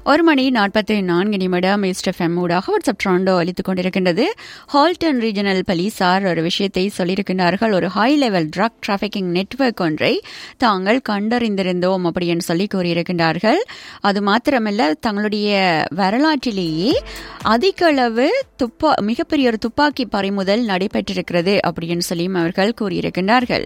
ஒரு மணி நாற்பத்தி நான்கு நிமிடம் ஈஸ்ட் எஃப்எம் ஊடாக வாட்ஸ்அப் ட்ராண்டோ அளித்துக் கொண்டிருக்கின்றது ஹால்டன் ரீஜனல் போலீசார் ஒரு விஷயத்தை சொல்லியிருக்கிறார்கள் ஒரு high level drug trafficking network ஒன்றை தாங்கள் கண்டறிந்திருந்தோம் அப்படின்னு சொல்லி கூறியிருக்கின்றார்கள் அது மாத்திரமல்ல தங்களுடைய வரலாற்றிலேயே அதிக அளவு துப்பா மிகப்பெரிய ஒரு துப்பாக்கி பறிமுதல் நடைபெற்றிருக்கிறது அப்படின்னு சொல்லியும் அவர்கள் கூறியிருக்கின்றார்கள்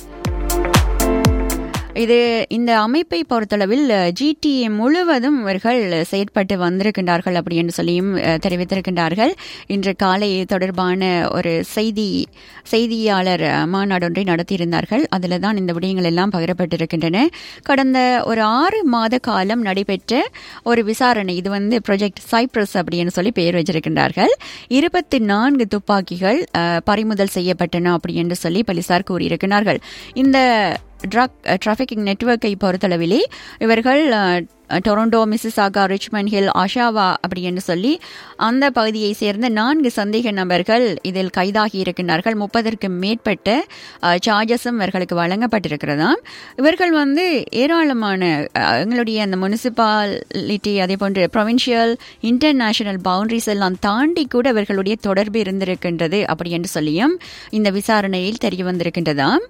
இது இந்த அமைப்பை பொறுத்தளவில் ஜிடிஏ முழுவதும் இவர்கள் செயற்பட்டு வந்திருக்கின்றார்கள் அப்படி என்று சொல்லியும் தெரிவித்திருக்கின்றார்கள் இன்று காலை தொடர்பான ஒரு செய்தி செய்தியாளர் மாநாடு ஒன்றை நடத்தியிருந்தார்கள் அதில் தான் இந்த விடயங்கள் எல்லாம் பகிரப்பட்டிருக்கின்றன கடந்த ஒரு ஆறு மாத காலம் நடைபெற்ற ஒரு விசாரணை இது வந்து ப்ரொஜெக்ட் சைப்ரஸ் அப்படின்னு சொல்லி பெயர் வச்சிருக்கின்றார்கள் இருபத்தி நான்கு துப்பாக்கிகள் பறிமுதல் செய்யப்பட்டன அப்படி என்று சொல்லி போலீசார் கூறியிருக்கிறார்கள் இந்த ட்ரக் டிராஃபிக்கிங் நெட்ஒர்க்கை பொறுத்தளவிலே இவர்கள் Toronto Mississauga Richmond Hill Oshawa அப்படி என்று சொல்லி அந்த பகுதியை சேர்ந்த நான்கு சந்தேக நபர்கள் இதில் கைதாகி இருக்கின்றார்கள் முப்பதற்கு மேற்பட்ட சார்ஜஸும் இவர்களுக்கு வழங்கப்பட்டிருக்கிறதாம் இவர்கள் வந்து ஏராளமான எங்களுடைய அந்த முனிசிபாலிட்டி அதே போன்று ப்ரொவின்ஷியல் இன்டர்நேஷனல் பவுண்டரிஸ் எல்லாம் தாண்டி கூட இவர்களுடைய தொடர்பு இருந்திருக்கின்றது அப்படி என்று சொல்லியும் இந்த விசாரணையில் தெரிய வந்திருக்கின்றதாம்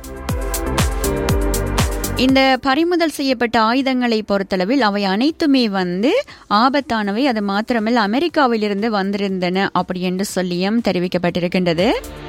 இந்த பறிமுதல் செய்யப்பட்ட ஆயுதங்களை பொறுத்தளவில் அவை அனைத்துமே வந்து ஆபத்தானவை அது மாத்திரமல்ல அமெரிக்காவிலிருந்து வந்திருந்தன அப்படி என்று சொல்லியும் தெரிவிக்கப்பட்டிருக்கின்றது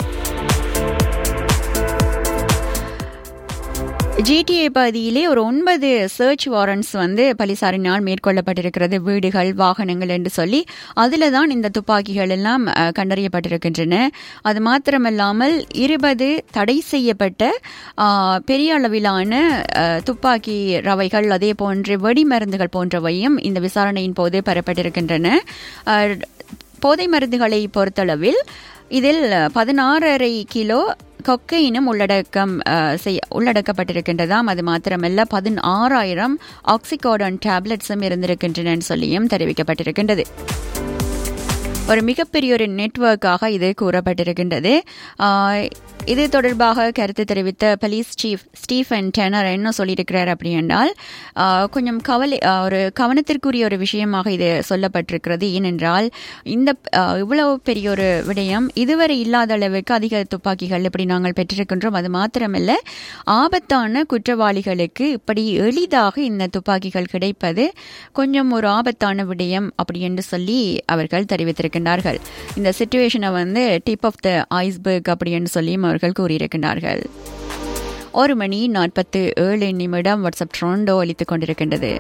ஜிடிஏ பகுதியிலே ஒரு ஒன்பது சர்ச் வாரண்ட்ஸ் வந்து பலிசாரினால் மேற்கொள்ளப்பட்டிருக்கிறது வீடுகள் வாகனங்கள் என்று சொல்லி அதில் தான் இந்த துப்பாக்கிகள் எல்லாம் கண்டறியப்பட்டிருக்கின்றன அது மாத்திரமல்லாமல் இருபது தடை செய்யப்பட்ட பெரிய அளவிலான துப்பாக்கி ரவைகள் அதே போன்று வெடிமருந்துகள் போன்றவையும் இந்த விசாரணையின் போது பெறப்பட்டிருக்கின்றன போதை மருந்துகளை பொறுத்தளவில் இதில் பதினாறரை கிலோ கொக்கைனும் உள்ளடக்கம் செய்ய உள்ளடக்கப்பட்டிருக்கின்றதாம் அது மாத்திரமல்ல பதினாறாயிரம் ஆக்சிகோடன் டேப்லெட்ஸும் இருந்திருக்கின்றன சொல்லியும் தெரிவிக்கப்பட்டிருக்கின்றது ஒரு மிகப்பெரிய ஒரு நெட்ஒர்க்காக இது கூறப்பட்டிருக்கின்றது இது தொடர்பாக கருத்து தெரிவித்த போலீஸ் சீஃப் ஸ்டீஃபன் டெனர் என்ன சொல்லியிருக்கிறார் அப்படி என்றால் கொஞ்சம் கவலை ஒரு கவனத்திற்குரிய ஒரு விஷயமாக இது சொல்லப்பட்டிருக்கிறது ஏனென்றால் இந்த இவ்வளவு பெரிய ஒரு விடயம் இதுவரை இல்லாத அளவுக்கு அதிக துப்பாக்கிகள் இப்படி நாங்கள் பெற்றிருக்கின்றோம் அது மாத்திரமல்ல ஆபத்தான குற்றவாளிகளுக்கு இப்படி எளிதாக இந்த துப்பாக்கிகள் கிடைப்பது கொஞ்சம் ஒரு ஆபத்தான விடயம் அப்படி என்று சொல்லி அவர்கள் தெரிவித்திருக்கின்றார்கள் இந்த சுச்சுவேஷனை வந்து டிப் ஆஃப் த ஐஸ்பர்க் அப்படி என்று சொல்லியும் அவர்கள் கூறியிருக்கின்றார்கள் ஒரு மணி நாற்பத்து ஏழு நிமிடம் வாட்ஸ்அப் ட்ரோண்டோ அளித்துக் கொண்டிருக்கின்றது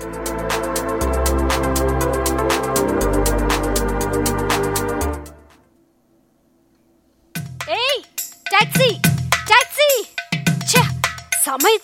ஏய் டாக்ஸி டாக்ஸி சமய